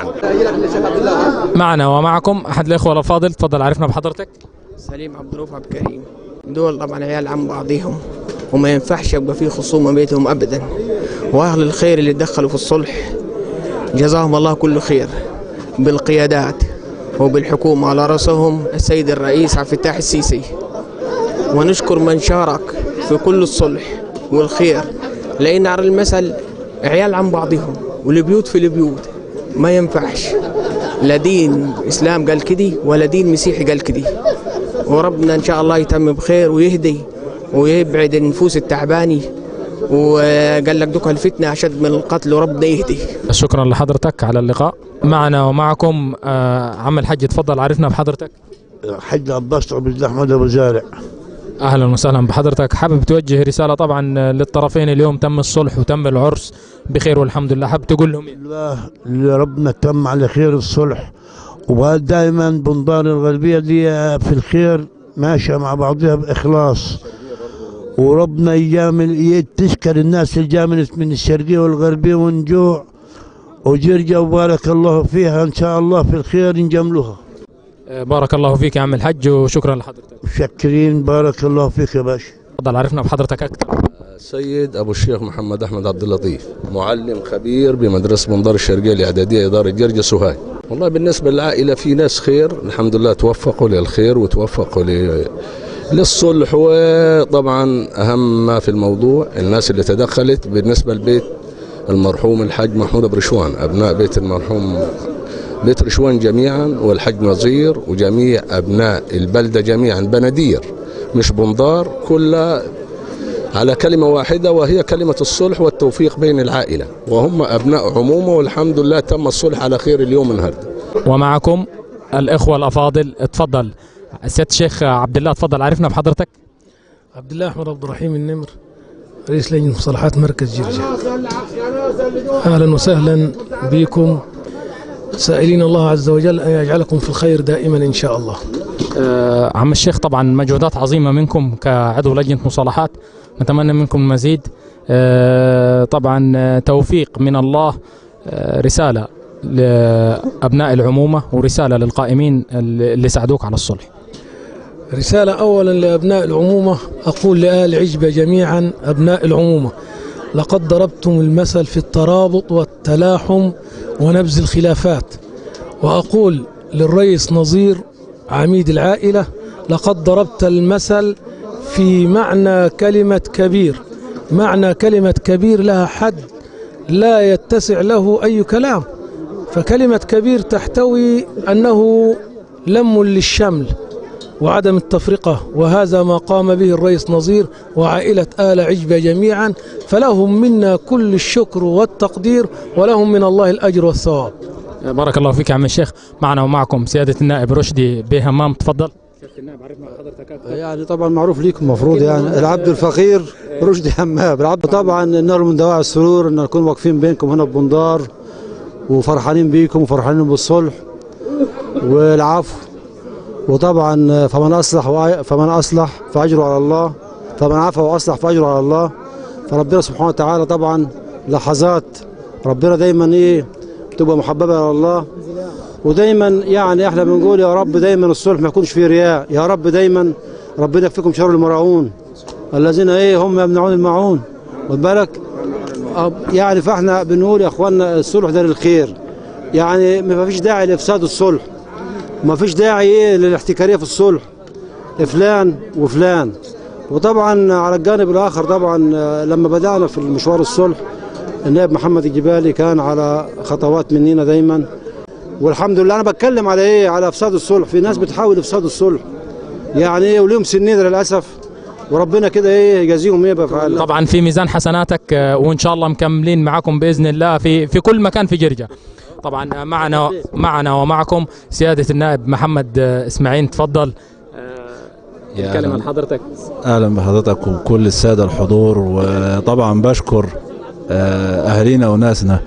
معنا ومعكم أحد الإخوة الأفاضل تفضل عرفنا بحضرتك سليم عبد الرؤوف عبد الكريم دول طبعا عيال عن بعضهم وما ينفعش يبقى في خصومه بينهم ابدا واهل الخير اللي دخلوا في الصلح جزاهم الله كل خير بالقيادات وبالحكومه على راسهم السيد الرئيس عبد الفتاح السيسي ونشكر من شارك في كل الصلح والخير لان على المثل عيال عن بعضهم والبيوت في البيوت ما ينفعش لا دين اسلام قال كده ولا دين مسيحي قال كده وربنا ان شاء الله يتم بخير ويهدي ويبعد النفوس التعباني وقال لك دوك الفتنه اشد من القتل وربنا يهدي شكرا لحضرتك على اللقاء معنا ومعكم آه، عم الحج تفضل عرفنا بحضرتك حج عباس عبد الله احمد ابو زارع اهلا وسهلا بحضرتك حابب توجه رساله طبعا للطرفين اليوم تم الصلح وتم العرس بخير والحمد لله حابب تقول لهم إيه؟ الله اللي ربنا تم على خير الصلح ودائما بنضار الغربيه دي في الخير ماشيه مع بعضها باخلاص وربنا يجامل تشكر الناس اللي جاملت من الشرقيه والغربيه ونجوع وجرجة وبارك الله فيها ان شاء الله في الخير نجملوها آه، بارك الله فيك يا عم الحج وشكرا لحضرتك مشكرين بارك الله فيك يا باشا تفضل عرفنا بحضرتك اكثر سيد ابو الشيخ محمد احمد عبد اللطيف معلم خبير بمدرسه منظر الشرقيه الاعداديه اداره جرجه سوهاج والله بالنسبه للعائله في ناس خير الحمد لله توفقوا للخير وتوفقوا للصلح وطبعا اهم ما في الموضوع الناس اللي تدخلت بالنسبه لبيت المرحوم الحاج محمود ابو رشوان ابناء بيت المرحوم بيت رشوان جميعا والحاج نظير وجميع ابناء البلده جميعا بنادير مش بنضار كلها على كلمة واحدة وهي كلمة الصلح والتوفيق بين العائلة وهم أبناء عمومة والحمد لله تم الصلح على خير اليوم النهارده ومعكم الإخوة الأفاضل اتفضل سيادة الشيخ عبد الله اتفضل عرفنا بحضرتك عبد الله احمد عبد الرحيم النمر رئيس لجنه مصالحات مركز جرجة اهلا وسهلا بكم سائلين الله عز وجل ان يجعلكم في الخير دائما ان شاء الله آه، عم الشيخ طبعا مجهودات عظيمة منكم كعضو لجنة مصالحات نتمنى منكم المزيد آه، طبعا آه، توفيق من الله آه، رسالة لأبناء العمومة ورسالة للقائمين اللي اللي ساعدوك على الصلح رسالة أولا لأبناء العمومة أقول لآل عجبة جميعا أبناء العمومة لقد ضربتم المثل في الترابط والتلاحم ونبذ الخلافات وأقول للرئيس نظير عميد العائلة لقد ضربت المثل في معنى كلمة كبير معنى كلمة كبير لها حد لا يتسع له أي كلام فكلمة كبير تحتوي أنه لم للشمل وعدم التفرقة وهذا ما قام به الرئيس نظير وعائلة آل عجبة جميعا فلهم منا كل الشكر والتقدير ولهم من الله الأجر والثواب بارك الله فيك يا عم الشيخ معنا ومعكم سيادة النائب رشدي بيه همام تفضل يعني طبعا معروف ليكم المفروض يعني العبد الفقير رشدي حماب العبد طبعا انه من دواعي السرور ان نكون واقفين بينكم هنا ببندار وفرحانين بيكم وفرحانين بالصلح والعفو وطبعا فمن اصلح وأ- فمن اصلح فاجره على الله فمن عفا واصلح فاجره على الله فربنا سبحانه وتعالى طبعا لحظات ربنا دايما ايه تبقى محببه الى الله ودايما يعني احنا بنقول يا رب دايما الصلح ما يكونش فيه رياء يا رب دايما ربنا يكفيكم شر المراؤون الذين ايه هم يمنعون الماعون خد بالك أب- يعني فاحنا بنقول يا اخوانا الصلح ده للخير يعني ما فيش داعي لافساد الصلح ما فيش داعي ايه للاحتكاريه في الصلح فلان وفلان وطبعا على الجانب الاخر طبعا آه، لما بدانا في المشوار الصلح النائب محمد الجبالي كان على خطوات مننا دايما والحمد لله انا بتكلم على ايه على افساد الصلح في ناس بتحاول افساد الصلح يعني ايه وليهم سنين للاسف وربنا كده ايه يجازيهم ايه بافعال طبعا في ميزان حسناتك آه، وان شاء الله مكملين معكم باذن الله في في كل مكان في جرجه طبعا آه، معنا معنا ومعكم سياده النائب محمد آه، اسماعيل تفضل يا الكلمه أهلاً. لحضرتك اهلا بحضرتك وكل الساده الحضور وطبعا بشكر آه، اهالينا وناسنا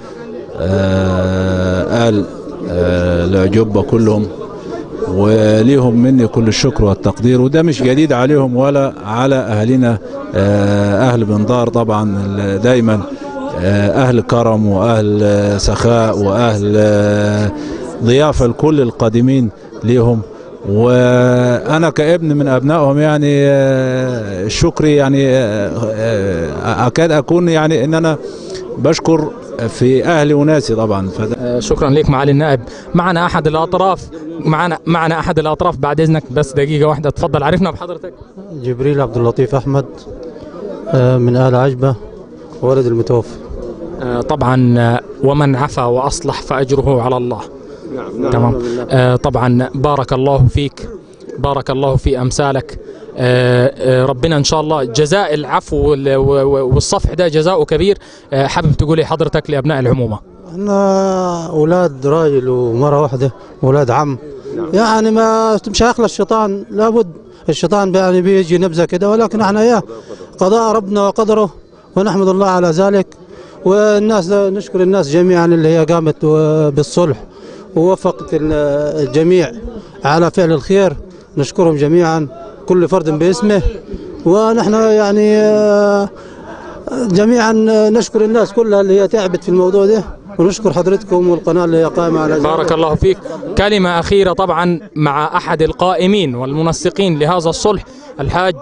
آه، ال آه، العجوبه كلهم وليهم مني كل الشكر والتقدير وده مش جديد عليهم ولا على اهالينا آه، اهل بنضار طبعا دايما آه، اهل كرم واهل آه، سخاء واهل آه، ضيافه لكل القادمين ليهم وانا كابن من ابنائهم يعني آه، شكري يعني آه، آه، اكاد اكون يعني ان انا بشكر في اهلي وناسي طبعا فده آه، شكرا لك معالي النائب معنا احد الاطراف معنا معنا احد الاطراف بعد اذنك بس دقيقه واحده تفضل عرفنا بحضرتك جبريل عبد اللطيف احمد آه، من ال عجبه ولد المتوفى آه، طبعا آه، ومن عفا واصلح فاجره على الله تمام آه، طبعا بارك الله فيك بارك الله في امثالك آه، آه، ربنا ان شاء الله جزاء العفو وال- و- و- والصفح ده جزاؤه كبير آه، حابب تقولي حضرتك لابناء العمومه احنا اولاد راجل ومره واحده اولاد عم يعني ما مش هيخلى الشيطان لابد الشيطان يعني بيجي نبذه كده ولكن احنا اياه قضاء ربنا وقدره ونحمد الله على ذلك والناس نشكر الناس جميعا اللي هي قامت بالصلح ووفقت ال- الجميع على فعل الخير نشكرهم جميعا كل فرد باسمه ونحن يعني آه، جميعا نشكر الناس كلها اللي هي تعبت في الموضوع ده ونشكر حضرتكم والقناه اللي هي قائمه على ذلك. بارك الله فيك كلمة أخيرة طبعا مع أحد القائمين والمنسقين لهذا الصلح الحاج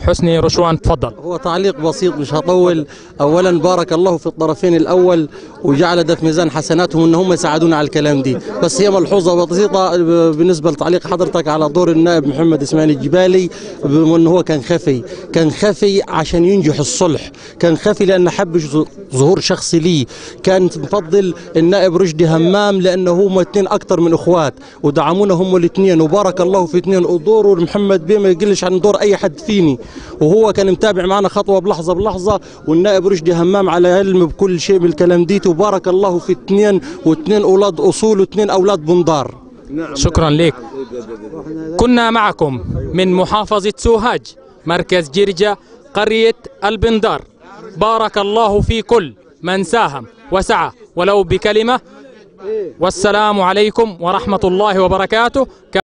حسني رشوان تفضل هو تعليق بسيط مش هطول اولا بارك الله في الطرفين الاول وجعل ده في ميزان حسناتهم ان هم يساعدونا على الكلام دي بس هي ملحوظه بسيطه بالنسبه لتعليق حضرتك على دور النائب محمد اسماعيل الجبالي بما انه هو كان خفي كان خفي عشان ينجح الصلح كان خفي لان حب ظهور شخصي ليه كان مفضل النائب رشدي همام لانه هم اثنين اكثر من اخوات ودعمونا هم الاثنين وبارك الله في اثنين ودوره محمد بيه ما يقلش عن دور اي حد فيني وهو كان متابع معنا خطوه بلحظه بلحظه والنائب رشدي همام على علم بكل شيء بالكلام ديت وبارك الله في اثنين واثنين اولاد اصول واثنين اولاد بندار شكرا لك كنا معكم من محافظة سوهاج مركز جرجة قرية البندار بارك الله في كل من ساهم وسعى ولو بكلمة والسلام عليكم ورحمة الله وبركاته